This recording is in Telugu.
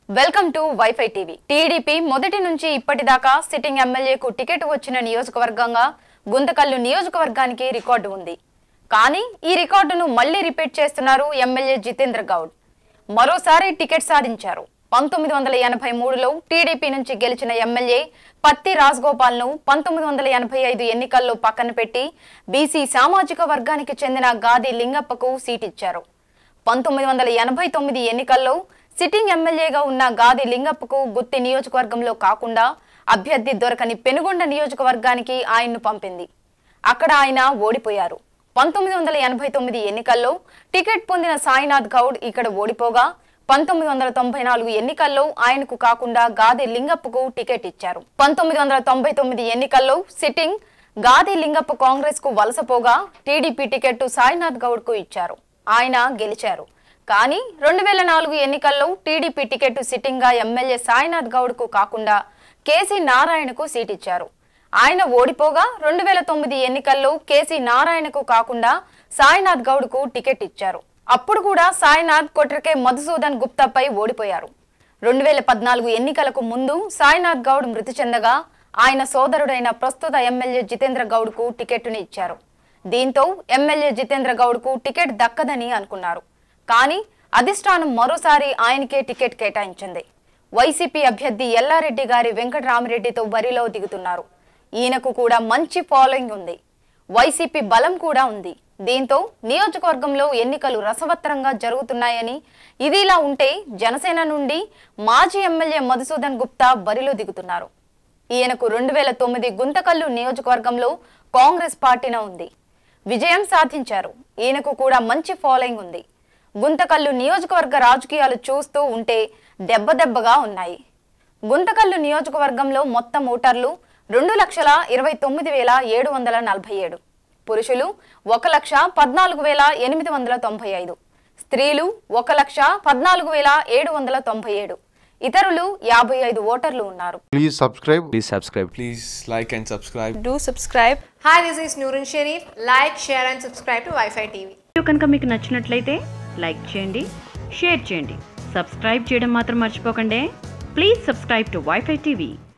Welcome to WiFi TV TDP మొదటి నుంచి ఇప్పటిదాకా సిట్టింగ్ ఎమ్మెల్యేకు టికెట్ వచ్చిన నియోజకవర్గంగా గుంతకల్లు నియోజకవర్గానికి రికార్డు ఉంది కానీ ఈ రికార్డును మళ్లీ రిపీట్ చేస్తున్నారు ఎమ్మెల్యే జితేంద్ర గౌడ్ మరోసారి టికెట్ సాధించారు పంతొమ్మిది వందల ఎనభై మూడులో టీడీపీ నుంచి గెలిచిన ఎమ్మెల్యే పత్తి రాజగోపాల్ ను పంతొమ్మిది వందల ఎనభై ఐదు ఎన్నికల్లో పక్కన పెట్టి బీసీ సామాజిక వర్గానికి చెందిన గాది లింగప్పకు సీటిచ్చారు పంతొమ్మిది వందల ఎనభై తొమ్మిది ఎన్నికల్లో సిట్టింగ్ ఎమ్మెల్యేగా ఉన్న గాది లింగప్పకు గుత్తి నియోజకవర్గంలో కాకుండా అభ్యర్థి దొరకని పెనుగొండ నియోజకవర్గానికి ఆయన్ను పంపింది అక్కడ ఆయన ఓడిపోయారు పంతొమ్మిది వందల ఎనభై తొమ్మిది ఎన్నికల్లో టికెట్ పొందిన సాయినాథ్ గౌడ్ ఇక్కడ ఓడిపోగా పంతొమ్మిది వందల తొంభై నాలుగు ఎన్నికల్లో ఆయనకు కాకుండా గాది లింగప్పకు టికెట్ ఇచ్చారు పంతొమ్మిది వందల తొంభై తొమ్మిది ఎన్నికల్లో సిట్టింగ్ గాది లింగప్ప కాంగ్రెస్ కు వలసపోగా టీడీపీ టికెట్ సాయినాథ్ గౌడ్ కు ఇచ్చారు ఆయన గెలిచారు కానీ రెండు వేల నాలుగు ఎన్నికల్లో టీడీపీ టికెట్ సిట్టింగ్ గా ఎమ్మెల్యే సాయినాథ్ గౌడ్ కు కాకుండా కేసీ నారాయణకు సీట్ ఇచ్చారు ఆయన ఓడిపోగా రెండు వేల తొమ్మిది ఎన్నికల్లో కేసీ నారాయణకు కాకుండా సాయినాథ్ గౌడ్ కు టికెట్ ఇచ్చారు అప్పుడు కూడా సాయినాథ్ కొట్రకే మధుసూదన్ గుప్తాపై ఓడిపోయారు రెండు వేల పద్నాలుగు ఎన్నికలకు ముందు సాయినాథ్ గౌడ్ మృతి చెందగా ఆయన సోదరుడైన ప్రస్తుత ఎమ్మెల్యే జితేంద్ర గౌడ్ కు టికెట్ను ఇచ్చారు దీంతో ఎమ్మెల్యే జితేంద్ర గౌడ్ కు టికెట్ దక్కదని అనుకున్నారు కానీ అధిష్టానం మరోసారి ఆయనకే టికెట్ కేటాయించింది వైసీపీ అభ్యర్థి ఎల్లారెడ్డి గారి వెంకటరామిరెడ్డితో బరిలో దిగుతున్నారు ఈయనకు కూడా మంచి ఫాలోయింగ్ ఉంది వైసీపీ బలం కూడా ఉంది దీంతో నియోజకవర్గంలో ఎన్నికలు రసవత్తరంగా జరుగుతున్నాయని ఇది ఇలా ఉంటే జనసేన నుండి మాజీ ఎమ్మెల్యే మధుసూదన్ గుప్తా బరిలో దిగుతున్నారు ఈయనకు రెండు వేల తొమ్మిది గుంతకల్లు నియోజకవర్గంలో కాంగ్రెస్ పార్టీన ఉంది విజయం సాధించారు ఈయనకు కూడా మంచి ఫాలోయింగ్ ఉంది గుంతకల్లు నియోజకవర్గ రాజకీయాలు చూస్తూ ఉంటే దెబ్బ దెబ్బగా ఉన్నాయి గుంతకల్లు నియోజకవర్గంలో మొత్తం ఓటర్లు రెండు లక్షల ఇరవై తొమ్మిది వేల ఏడు వందల నలభై ఏడు పురుషులు ఒక లక్ష పద్నాలుగు వేల ఎనిమిది వందల తొంభై ఐదు స్త్రీలు ఒక లక్ష పద్నాలుగు వేల ఏడు వందల తొంభై ఏడు ఇతరులు యాభై ఐదు ఓటర్లు ఉన్నారు Please subscribe. Please subscribe. Please like and subscribe. do subscribe Hi, this is Nurun Sharif. Like, share, and subscribe to Wi-Fi TV. వీడియో కనుక మీకు నచ్చినట్లయితే లైక్ చేయండి షేర్ చేయండి సబ్స్క్రైబ్ చేయడం మాత్రం మర్చిపోకండి please subscribe to WiFi TV